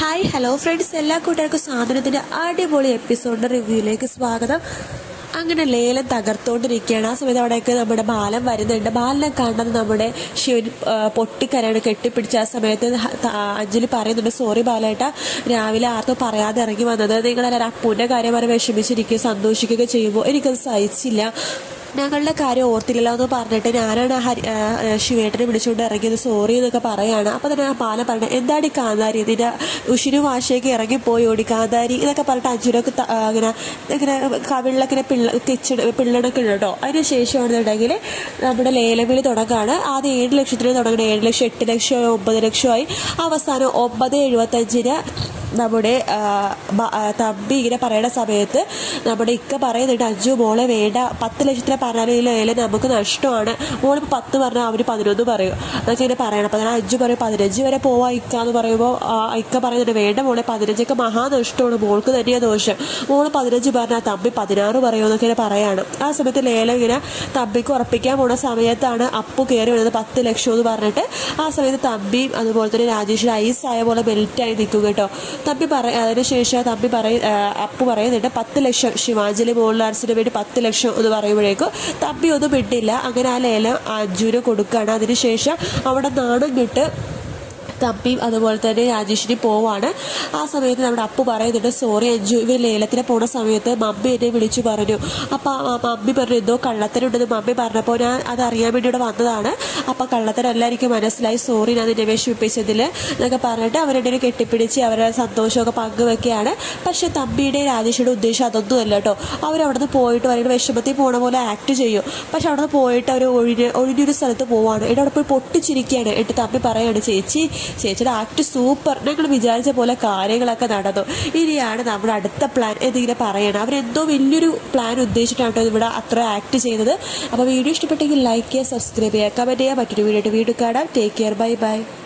hi hello friends എല്ലാ കൂട്ടുകാർക്കും സാധനത്തിന്റെ അടിപൊളി എപ്പിസോഡിന്റെ റിവ്യൂയിലേക്ക് സ്വാഗതം അങ്ങനെ ലേലം തകർത്തോണ്ടിരിക്കുകയാണ് ആ സമയത്ത് അവിടേക്ക് നമ്മുടെ ബാലൻ വരുന്നുണ്ട് ബാലനെ കാണുന്നത് നമ്മുടെ ശിവൻ ആ, പൊട്ടിക്കരയാണ് കെട്ടിപ്പിടിച്ച ആ സമയത്ത് ഹ- ത- ആ, അഞ്ജലി പറയുന്നുണ്ട് സോറി ബാലേട്ട രാവിലെ ആർക്കും പറയാതെ ഇറങ്ങി വന്നത് നിങ്ങളെല്ലാവരും അപ്പൂന്റെ കാര്യം വരെ വിഷമിച്ചിരിക്കുക സന്തോഷിക്കുകയൊക്കെ ചെയ്യുമ്പോൾ എനിക്കത് സഹിച്ചില്ല ഞങ്ങളുടെ കാര്യം ഓർത്തില്ലല്ലോ എന്ന് പറഞ്ഞിട്ട് ഞാനാണ് ഹരി ആ, ആ, ശിവേട്ടനെ വിളിച്ചുകൊണ്ട് ഇറങ്ങിയത് സോറി എന്നൊക്കെ പറയാണ് അപ്പൊ തന്നെ ആ പാല പറഞ്ഞത് എന്താടി കാന്താരി ഇതിന്റെ ഉഷിരു ഭാഷയ്ക്ക് ഇറങ്ങിപ്പോയി ഓടി കാന്താരി ഇതൊക്കെ പറഞ്ഞിട്ട് അഞ്ചുരൊക്കെ ത- ആ, ഇങ്ങനെ ഇങ്ങനെ കവിളിലൊക്കെ പിള്ള കിച്ചണ പിള്ളണൊക്കെ ഉണ്ട് കേട്ടോ അതിന് ശേഷമാണെന്നുണ്ടെങ്കിൽ നമ്മുടെ ലേലവിളി തുടങ്ങാണ് ആദ്യം ഏഴ് ലക്ഷത്തിന് തുടങ്ങണം ഏഴ് ലക്ഷം എട്ട് ലക്ഷമായി ഒമ്പത് ലക്ഷമായി അവസാനം ഒമ്പത് എഴുപത്തഞ്ചിന് നമ്മുടെ ആ, ബ- ആ, തമ്പി ഇങ്ങനെ പറയുന്ന സമയത്ത് നമ്മുടെ ഇക്ക പറയുന്നുണ്ട് അഞ്ചു മോളെ വേണ്ട പത്ത് ലക്ഷത്തിന് പറഞ്ഞാലും നമുക്ക് നഷ്ടമാണ് മോളിപ്പോൾ പത്ത് പറഞ്ഞാൽ അവർ പതിനൊന്ന് പറയും എന്നൊക്കെ ഇങ്ങനെ പറയണം അപ്പം ഞാൻ അഞ്ചു പറയും പതിനഞ്ച് വരെ പോവാ ഇക്ക എന്ന് പറയുമ്പോൾ ആ, ഇക്ക പറയുന്നുണ്ട് വേണ്ട മോളെ പതിനഞ്ചൊക്കെ മഹാനഷ്ടമാണ് മോൾക്ക് തന്നെയാണ് ദോഷം മോള് പതിനഞ്ച് പറഞ്ഞാൽ തമ്പി പതിനാറ് പറയുമെന്നൊക്കെ ഇങ്ങനെ പറയാണ് ആ സമയത്ത് ലേലം ഇങ്ങനെ തമ്പിക്ക് ഉറപ്പിക്കാൻ പോണ സമയത്താണ് അപ്പു കയറി വരുന്നത് പത്ത് ലക്ഷം എന്ന് പറഞ്ഞിട്ട് ആ സമയത്ത് തമ്പിയും അതുപോലെ തന്നെ രാജേഷ് ഐസ് ആയ പോലെ മെൽറ്റായി നിൽക്കും കേട്ടോ തമ്പി പറ അതിനുശേഷം തമ്പി പറയും ആ, അപ്പു പറയുന്നുണ്ട് പത്ത് ലക്ഷം ശിവാഞ്ജലി മോൾ ആർട്സിന് വേണ്ടി പത്ത് ലക്ഷം എന്ന് പറയുമ്പോഴേക്കും തമ്പി ഒന്നും വിട്ടില്ല അങ്ങനെ ആ ലേലം അഞ്ജുവിന് കൊടുക്കുകയാണ് അതിനുശേഷം അവിടെ നാണം കിട്ട് തമ്പിയും അതുപോലെ തന്നെ രാജേഷിനും പോവാണ് ആ സമയത്ത് നമ്മുടെ അപ്പു പറയുന്നുണ്ട് സോറി അഞ്ചു ഇവർ ലേലത്തിന് പോണ സമയത്ത് മമ്മി എന്നെ വിളിച്ചു പറഞ്ഞു അപ്പം ആ മമ്മി പറഞ്ഞു എന്തോ കള്ളത്തരുണ്ടെന്ന് മമ്മി പറഞ്ഞപ്പോൾ ഞാൻ അത് അറിയാൻ വേണ്ടി ഇവിടെ വന്നതാണ് അപ്പം കള്ളത്തരല്ല എനിക്ക് മനസ്സിലായി സോറി ഞാൻ നിന്നെ വിഷമിപ്പിച്ചതിൽ എന്നൊക്കെ പറഞ്ഞിട്ട് അവരുടെ കെട്ടിപ്പിടിച്ച് അവരുടെ സന്തോഷമൊക്കെ പങ്കുവെക്കുകയാണ് പക്ഷെ തമ്പിയുടെ രാജേഷിയുടെ ഉദ്ദേശം അതൊന്നും അല്ല കേട്ടോ അവരവിടുന്ന് പോയിട്ട് അവരുടെ വിഷമത്തിൽ പോണ പോലെ ആക്ട് ചെയ്യും പക്ഷെ അവിടുന്ന് പോയിട്ട് അവർ ഒഴിഞ്ഞ് ഒഴിഞ്ഞൊരു സ്ഥലത്ത് പോവാണ് ഇവിടെ അവിടെ പോയി പൊട്ടിച്ചിരിക്കുകയാണ് എന്നിട്ട് തമ്പി പറയാണ് ചേച്ചി ചേച്ചിയുടെ ആക്ട് സൂപ്പർ ഞങ്ങൾ വിചാരിച്ച പോലെ കാര്യങ്ങളൊക്കെ നടന്നു ഇനിയാണ് നമ്മുടെ അടുത്ത പ്ലാൻ എന്നിങ്ങനെ പറയണം അവരെന്തോ വലിയൊരു പ്ലാൻ ഉദ്ദേശിച്ചിട്ടാണ് കേട്ടോ ഇവിടെ അത്ര ആക്ട് ചെയ്യുന്നത് അപ്പോൾ വീഡിയോ ഇഷ്ടപ്പെട്ടെങ്കിൽ ലൈക്ക് ചെയ്യുക സബ്സ്ക്രൈബ് ചെയ്യുക കമൻറ്റ് ചെയ്യുക മറ്റൊരു വീഡിയോ ആയിട്ട് വീണ്ടും കാണാം ടേക്ക് കെയർ ബൈ ബൈ